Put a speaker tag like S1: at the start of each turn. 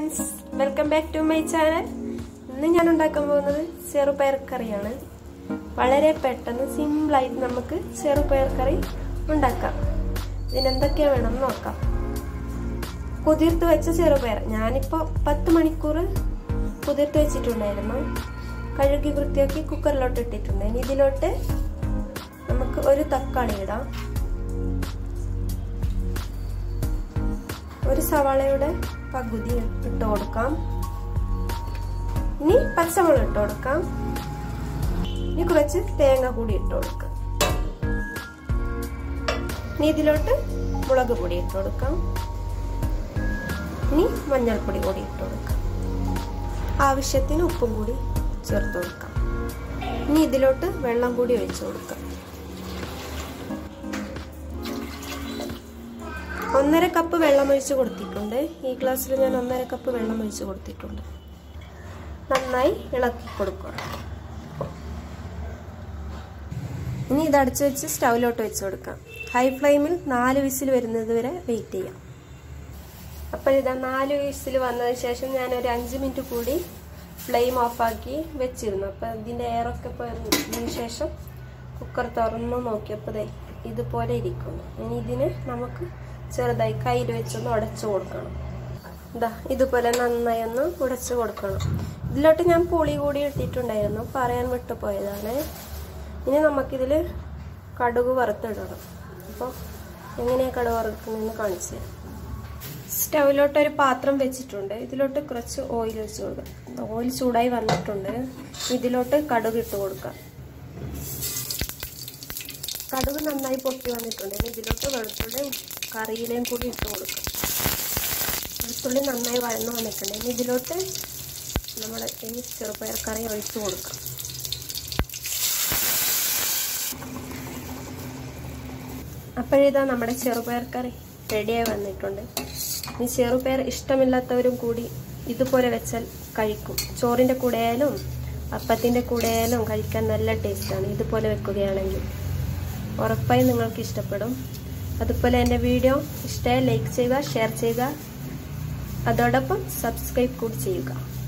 S1: friends welcome back to my channel ഇന്ന് ഞാൻ ഉണ്ടാക്കാൻ പോകുന്നത് ചെറുപയർ കറിയാണ് വളരെ പെട്ടെന്ന് സിമ്പിളായിട്ട് നമുക്ക് ചെറുപയർ കറി ഉണ്ടാക്കാം ഇതിനെന്തൊക്കെ വേണം നോക്കാം കുതിർത്ത് വെച്ച ചെറുപയർ ഞാനിപ്പോൾ പത്ത് മണിക്കൂർ കുതിർത്ത് വെച്ചിട്ടുണ്ടായിരുന്നു കഴുകി വൃത്തിയാക്കി കുക്കറിലോട്ട് ഇട്ടിട്ടുണ്ട് ഇനി ഇതിലോട്ട് നമുക്ക് ഒരു തക്കാളി ഇടാം ഒരു സവാളയുടെ പകുതി ഇട്ട് കൊടുക്കാം ഇനി പച്ചമുളക് ഇട്ട് കൊടുക്കാം ഇനി കുറച്ച് തേങ്ങ കൂടി ഇട്ട് കൊടുക്കാം ഇനി ഇതിലോട്ട് മുളക് പൊടി ഇട്ട് കൊടുക്കാം ഇനി മഞ്ഞൾപ്പൊടി കൂടി ഇട്ട് കൊടുക്കാം ആവശ്യത്തിന് ഉപ്പും കൂടി ചേർത്ത് കൊടുക്കാം ഇനി ഇതിലോട്ട് വെള്ളം കൂടി ഒഴിച്ചു കൊടുക്കാം ഒന്നര കപ്പ് വെള്ളം ഒഴിച്ച് കൊടുത്തിട്ടുണ്ട് ഈ ഗ്ലാസ്സിൽ ഞാൻ ഒന്നര കപ്പ് വെള്ളം ഒഴിച്ച് കൊടുത്തിട്ടുണ്ട് നന്നായി ഇളക്കി കൊടുക്കുക ഇനി ഇത് അടച്ചു വെച്ച് സ്റ്റൗവിലോട്ട് വെച്ച് കൊടുക്കാം ഹൈ ഫ്ലെയിമിൽ നാല് വിസിൽ വരുന്നത് വരെ വെയിറ്റ് ചെയ്യാം അപ്പോൾ ഇതാ നാല് വിസിൽ വന്നതിന് ശേഷം ഞാൻ ഒരു അഞ്ച് മിനിറ്റ് കൂടി ഫ്ലെയിം ഓഫാക്കി വെച്ചിരുന്നു അപ്പോൾ ഇതിൻ്റെ എയറൊക്കെ പോയതിന് ശേഷം കുക്കർ തുറന്ന് നോക്കിയപ്പോൾ ഇതുപോലെ ഇരിക്കുന്നു ഇനി ഇതിന് നമുക്ക് ചെറുതായി കയ്യിൽ വെച്ചൊന്ന് ഉടച്ചു കൊടുക്കണം ഇതാ ഇതുപോലെ നന്നായി ഒന്ന് ഉടച്ചു കൊടുക്കണം ഇതിലോട്ട് ഞാൻ പുളി കൂടി ഇട്ടിട്ടുണ്ടായിരുന്നു പറയാൻ വിട്ടുപോയതാണ് ഇനി നമുക്കിതിൽ കടുക് വറുത്തിടണം അപ്പോൾ എങ്ങനെയാണ് കടുക് വറുക്കുന്നതെന്ന് കാണിച്ചു തരാം സ്റ്റൗവിലോട്ട് ഒരു പാത്രം വെച്ചിട്ടുണ്ട് ഇതിലോട്ട് കുറച്ച് ഓയിൽ വെച്ച് കൊടുക്കാം ഓയിൽ ചൂടായി വന്നിട്ടുണ്ട് ഇതിലോട്ട് കടുക് ഇട്ട് കൊടുക്കാം കടുക് നന്നായി പൊട്ടി വന്നിട്ടുണ്ട് ഇതിലോട്ട് വെളുത്തുള്ളി കറിയിലേയും കൂടി ഇട്ട് കൊടുക്കാം വെളുത്തുള്ളി നന്നായി വഴന്നു വന്നിട്ടുണ്ട് ഇനി ഇതിലോട്ട് നമ്മൾ ഈ ചെറുപയർ കറി ഒഴിച്ചു കൊടുക്കാം അപ്പോഴിതാ നമ്മുടെ ചെറുപയർ കറി റെഡിയായി വന്നിട്ടുണ്ട് ഈ ചെറുപയർ ഇഷ്ടമില്ലാത്തവരും കൂടി ഇതുപോലെ വെച്ചാൽ കഴിക്കും ചോറിൻ്റെ കൂടെ ആയാലും അപ്പത്തിൻ്റെ കൂടെ ആയാലും കഴിക്കാൻ നല്ല ടേസ്റ്റാണ് ഇതുപോലെ വെക്കുകയാണെങ്കിൽ ഉറപ്പായും നിങ്ങൾക്ക് ഇഷ്ടപ്പെടും അതുപോലെ എൻ്റെ വീഡിയോ ഇഷ്ടമായി ലൈക്ക് ചെയ്യുക ഷെയർ ചെയ്യുക അതോടൊപ്പം സബ്സ്ക്രൈബ് കൂടി ചെയ്യുക